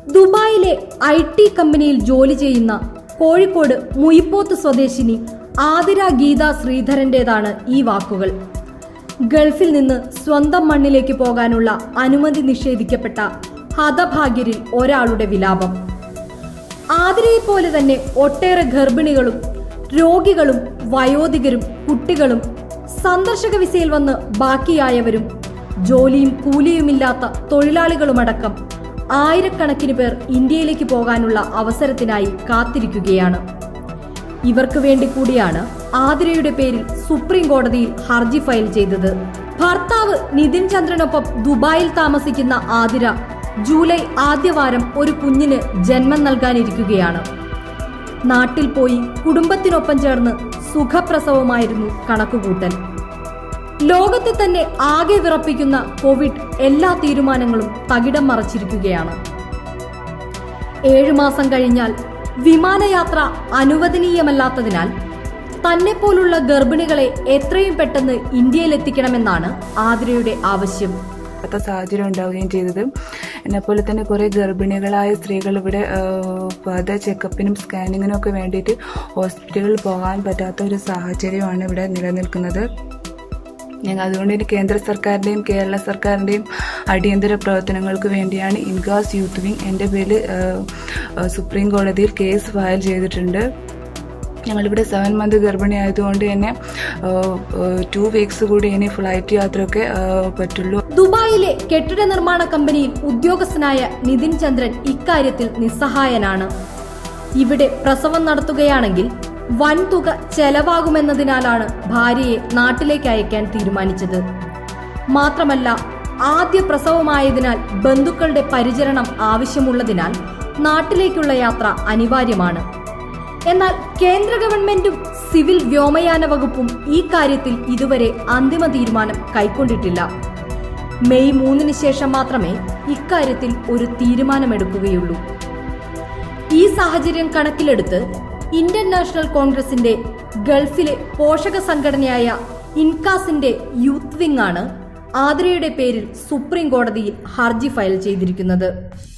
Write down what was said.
ദുബായിലെ I T കമ്പനിയിൽ ജോലി ചെയ്യുന്ന കോഴിക്കോട് മുയിപ്പോത്ത് സ്വദേശിനി ആതിര ഗീത ശ്രീധരന്റേതാണ് ഈ വാക്കുകൾ ഗൾഫിൽ നിന്ന് സ്വന്തം മണ്ണിലേക്ക് പോകാനുള്ള അനുമതി നിഷേധിക്കപ്പെട്ട ഹതഭാഗ്യരിൽ ഒരാളുടെ വിലാപം ആതിരയെ പോലെ തന്നെ ഒട്ടേറെ ഗർഭിണികളും രോഗികളും വയോധികരും കുട്ടികളും സന്ദർശക വിസയിൽ വന്ന് ബാക്കിയായവരും ജോലിയും കൂലിയുമില്ലാത്ത തൊഴിലാളികളുമടക്കം ആയിരക്കണക്കിന് പേർ ഇന്ത്യയിലേക്ക് പോകാനുള്ള അവസരത്തിനായി കാത്തിരിക്കുകയാണ് ഇവർക്ക് വേണ്ടി കൂടിയാണ് ആതിരയുടെ പേരിൽ സുപ്രീം കോടതിയിൽ ഹർജി ഫയൽ ചെയ്തത് ഭർത്താവ് നിതിൻ ചന്ദ്രനൊപ്പം ദുബായിൽ താമസിക്കുന്ന ആതിര ജൂലൈ ആദ്യവാരം ഒരു കുഞ്ഞിന് ജന്മം നൽകാനിരിക്കുകയാണ് നാട്ടിൽ പോയി കുടുംബത്തിനൊപ്പം ചേർന്ന് സുഖപ്രസവമായിരുന്നു കണക്കുകൂട്ടൽ ലോകത്തെ തന്നെ ആകെ വിറപ്പിക്കുന്ന കോവിഡ് എല്ലാ തീരുമാനങ്ങളും തകിടം മറച്ചിരിക്കുകയാണ് ഏഴു മാസം കഴിഞ്ഞാൽ വിമാനയാത്ര അനുവദനീയമല്ലാത്തതിനാൽ തന്നെ പോലുള്ള ഗർഭിണികളെ എത്രയും പെട്ടെന്ന് ഇന്ത്യയിലെത്തിക്കണമെന്നാണ് ആതിരയുടെ ആവശ്യം ത്ത സാഹചര്യം ഉണ്ടാവുകയും ചെയ്തത് എന്നെപ്പോലെ തന്നെ കുറേ ഗർഭിണികളായ സ്ത്രീകൾ ഇവിടെ ഫർദർ ചെക്കപ്പിനും സ്കാനിങ്ങിനും ഒക്കെ വേണ്ടിയിട്ട് ഹോസ്പിറ്റലുകളിൽ പോകാൻ പറ്റാത്ത ഒരു സാഹചര്യമാണ് ഇവിടെ നിലനിൽക്കുന്നത് ഞങ്ങൾ അതുകൊണ്ട് തന്നെ കേന്ദ്ര സർക്കാരിൻ്റെയും കേരള സർക്കാരിൻ്റെയും അടിയന്തര പ്രവർത്തനങ്ങൾക്ക് വേണ്ടിയാണ് ഇൻഗാസ് യൂത്ത് വിങ് എൻ്റെ പേരിൽ സുപ്രീം കോടതിയിൽ കേസ് ഫയൽ ചെയ്തിട്ടുണ്ട് ഞങ്ങളിവിടെ സെവൻ മന്ത് ഗർഭിണി ആയതുകൊണ്ട് തന്നെ ടു വീക്സ് കൂടി ഇനി ഫ്ലൈറ്റ് യാത്രയൊക്കെ പറ്റുള്ളൂ ദുബായിലെ കെട്ടിട നിർമ്മാണ കമ്പനിയിൽ ഉദ്യോഗസ്ഥനായ നിതിൻ ചന്ദ്രൻ ഇക്കാര്യത്തിൽ നിസ്സഹായനാണ് ഇവിടെ പ്രസവം നടത്തുകയാണെങ്കിൽ വൻതുക ചെലവാകുമെന്നതിനാലാണ് ഭാര്യയെ നാട്ടിലേക്ക് അയക്കാൻ തീരുമാനിച്ചത് മാത്രമല്ല ആദ്യ പ്രസവമായതിനാൽ ബന്ധുക്കളുടെ പരിചരണം ആവശ്യമുള്ളതിനാൽ നാട്ടിലേക്കുള്ള യാത്ര അനിവാര്യമാണ് എന്നാൽ കേന്ദ്ര ഗവൺമെന്റും സിവിൽ വ്യോമയാന വകുപ്പും ഈ കാര്യത്തിൽ ഇതുവരെ അന്തിമ തീരുമാനം കൈക്കൊണ്ടിട്ടില്ല മെയ് മൂന്നിന് ശേഷം മാത്രമേ ഇക്കാര്യത്തിൽ ഒരു തീരുമാനമെടുക്കുകയുള്ളൂ ഈ സാഹചര്യം കണക്കിലെടുത്ത് ഇന്ത്യൻ നാഷണൽ കോൺഗ്രസിന്റെ ഗൾഫിലെ പോഷക സംഘടനയായ ഇൻകാസിന്റെ യൂത്ത് വിംഗ് ആണ് ആതിരയുടെ പേരിൽ സുപ്രീം കോടതിയിൽ ഹർജി ഫയൽ ചെയ്തിരിക്കുന്നത്